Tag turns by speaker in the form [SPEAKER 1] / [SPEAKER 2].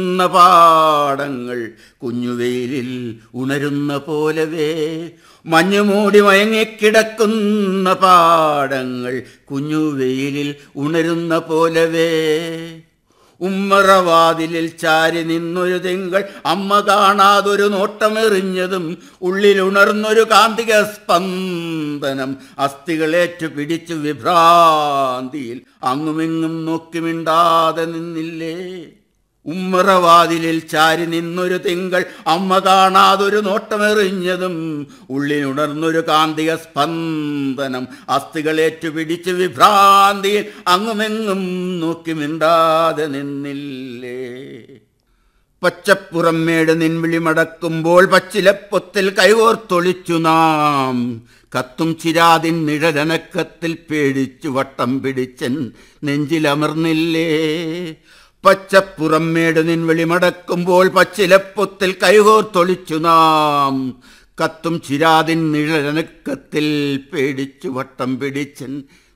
[SPEAKER 1] ഉണരുന്ന പാടങ്ങൾ കുഞ്ഞുവെയിലിൽ ഉണരുന്ന പോലവേ മഞ്ഞുമൂടി മയങ്ങിക്കിടക്കുന്ന പാടങ്ങൾ കുഞ്ഞുവെയിലിൽ ഉണരുന്ന പോലവേ ഉമ്മറവാതിലിൽ ചാരി നിന്നൊരു തിങ്കൾ അമ്മ കാണാതൊരു നോട്ടമെറിഞ്ഞതും ഉള്ളിലുണർന്നൊരു കാന്തിക സ്പന്ദനം അസ്ഥികളേറ്റു പിടിച്ചു വിഭ്രാന്തിയിൽ അങ്ങുമിങ്ങും നോക്കി മിണ്ടാതെ നിന്നില്ലേ ഉമ്മറവാതിലിൽ ചാരി നിന്നൊരു തിങ്കൾ അമ്മ കാണാതൊരു നോട്ടമെറിഞ്ഞതും ഉള്ളിലുണർന്നൊരു കാന്തിക സ്പന്ദനം അസ്ഥികളേറ്റു പിടിച്ച് വിഭ്രാന്തിയിൽ അങ്ങുമെങ്ങും നോക്കി മിണ്ടാതെ നിന്നില്ലേ പച്ചപ്പുറമേട് നിൻവിളി മടക്കുമ്പോൾ പച്ചിലപ്പൊത്തിൽ കൈകോർത്തൊളിച്ചു നാം കത്തും ചിരാതിൻ നിഴലനക്കത്തിൽ പേടിച്ചു വട്ടം പിടിച്ചൻ നെഞ്ചിലമർന്നില്ലേ പച്ചപ്പുറമേട് നിൻവിളി മടക്കുമ്പോൾ പച്ചിലപ്പൊത്തിൽ കൈകോർത്തൊളിച്ചു നാം കത്തും ചിരാതിൻ നിഴലനക്കത്തിൽ പേടിച്ചു വട്ടം പിടിച്ചൻ